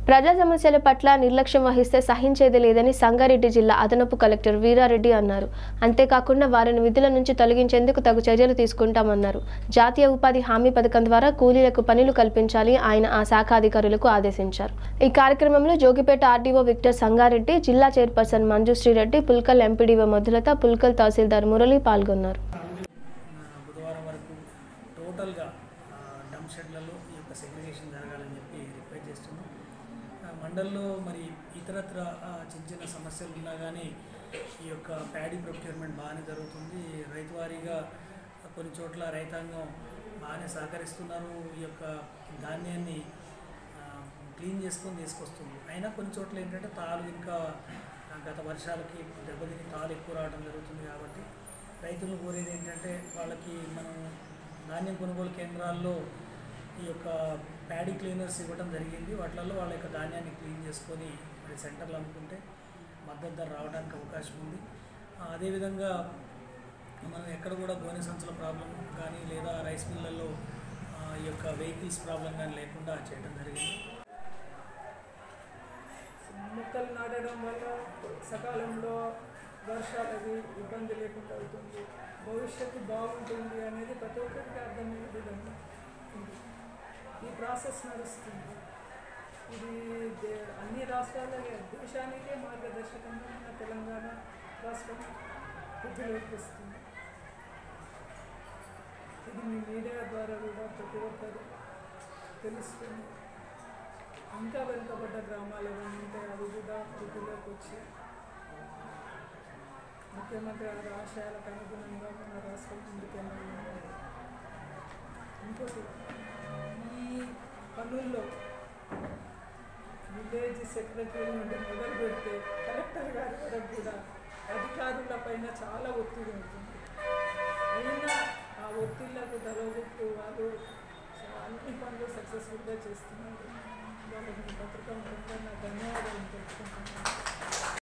ప్రజా సమస్యల పట్ల నిర్లక్ష్యం వహిస్తే సహించేది లేదని సంగారెడ్డి జిల్లా అదనపు కలెక్టర్ వీరారెడ్డి అన్నారు అంతేకాకుండా వారిని విధుల నుంచి తొలగించేందుకు తగు చర్యలు తీసుకుంటామన్నారు జాతీయ ఉపాధి హామీ పథకం ద్వారా కూలీలకు పనులు కల్పించాలి ఆయన ఆ శాఖ అధికారులకు ఆదేశించారు ఈ కార్యక్రమంలో జోగిపేట ఆర్డీఓ విక్టర్ సంగారెడ్డి జిల్లా చైర్పర్సన్ మంజుశ్రీ రెడ్డి పుల్కల్ ఎంపీడీఓ మధులత పుల్కల్ తహసీల్దార్ మురళి పాల్గొన్నారు ఆ, బుధవారం వరకు టోటల్గా ఆ, డంప్ షెడ్లలో ఈ యొక్క సెగ్రిగేషన్ జరగాలని చెప్పి రిక్వెస్ట్ చేస్తున్నాం ఆ, మండల్లో మరి ఇతరత్ర ఆ, చిన్న చిన్న సమస్యలు ఉన్నా కానీ ఈ యొక్క ప్యాడీ ప్రొక్యూర్మెంట్ బాగానే జరుగుతుంది రైతువారీగా కొన్ని చోట్ల రైతాంగం బాగానే సహకరిస్తున్నారు ఈ యొక్క ధాన్యాన్ని ఆ, క్లీన్ చేసుకొని తీసుకొస్తుంది అయినా కొన్ని చోట్ల ఏంటంటే తాలు ఇంకా ఆ, గత వర్షాలకి దెబ్బతిని తాలు ఎక్కువ రావడం జరుగుతుంది కాబట్టి రైతులు కోరేది ఏంటంటే వాళ్ళకి మనం ధాన్యం కొనుగోలు కేంద్రాల్లో ఈ యొక్క ప్యాడీ క్లీనర్స్ ఇవ్వడం జరిగింది వాటిలలో వాళ్ళ యొక్క ధాన్యాన్ని క్లీన్ చేసుకొని మరి సెంటర్లు అమ్ముకుంటే మద్దతు ధర రావడానికి అవకాశం ఉంది ఆ, అదేవిధంగా మనం ఎక్కడ కూడా గోనె సంచుల ప్రాబ్లం కానీ లేదా రైస్ మిల్లల్లో ఆ, ఈ యొక్క వెహికల్స్ ప్రాబ్లం కానీ లేకుండా చేయడం జరిగింది మొక్కలు నాటడం వల్ల సకాలంలో వర్షాలకి ఇబ్బంది లేకుండా అవుతుంది భవిష్యత్తు బాగుంటుంది అనేది ప్రతి ఒక్కరికి అర్థమయ్యే విధంగా ఉంది ఈ ప్రాసెస్ నడుస్తుంది ఇది దే- అన్ని రాష్ట్రాల దేశానికే మార్గదర్శకంగా మన తెలంగాణ రాష్ట్రం వృద్ధిలోకి వస్తుంది ఇది మీ మీడియా ద్వారా కూడా ప్రతి ఒక్కరు తెలుస్తుంది ఇంకా వెనుకబడ్డ గ్రామాలు ఏమైనా ఉంటే అవి కూడా వృద్ధిలోకి వచ్చి ముఖ్యమంత్రి గారి ఆశయాలకు అనుగుణంగా మన రాష్ట్రం ముందుకెళ్ళాలి ఇంకోటి ఈ పనుల్లో విలేజ్ సెక్రటరీ నుండి మొదలు పెడితే కలెక్టర్ గారి వరకు కూడా అధికారుల పైన చాలా ఒత్తిడి ఉంటుంది అయినా ఆ ఒత్తిళ్లకు తలగొట్టు వాళ్ళు అన్ని పనులు సక్సెస్ఫుల్గా చేస్తున్నారు వాళ్ళకి పత్రికా ముఖంగా నా ధన్యవాదాలు తెలుపుకుంటున్నాను